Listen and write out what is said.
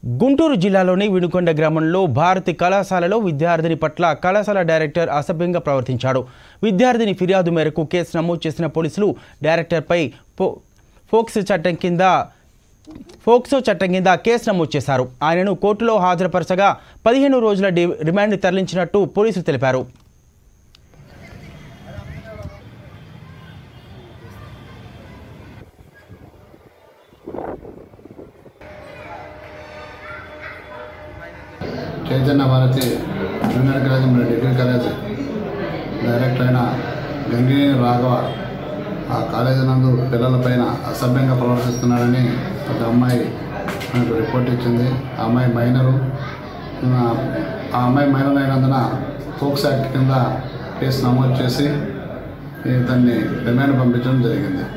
గుంటూరు జిల్లాలోని వినుకొండ గ్రామంలో భారతి కళాశాలలో విద్యార్థిని పట్ల కళాశాల డైరెక్టర్ అసభ్యంగా ప్రవర్తించాడు విద్యార్థిని ఫిర్యాదు మేరకు కేసు నమోదు చేసిన పోలీసులు డైరెక్టర్పై పో ఫోక్స్ చట్టం కింద ఫోక్సో చట్టం కింద కేసు నమోదు చేశారు ఆయనను కోర్టులో హాజరుపరచగా పదిహేను రోజుల డి రిమాండ్ తరలించినట్టు పోలీసులు తెలిపారు చైతన్య భారతి జూనియర్ కాలేజ్ మరియు డిగ్రీ కాలేజ్ డైరెక్టర్ అయిన గంగినేని రాఘవ ఆ కాలేజీ నందు పిల్లలపైన అసభ్యంగా ప్రవర్తిస్తున్నాడని ఒక అమ్మాయి మనకు రిపోర్ట్ ఇచ్చింది ఆ అమ్మాయి మైనరు ఆ ఆ అమ్మాయి మైనర్ అయినందున ఫోక్స్ యాక్ట్ కింద కేసు నమోదు చేసి ఇతన్ని రిమాండ్ పంపించడం జరిగింది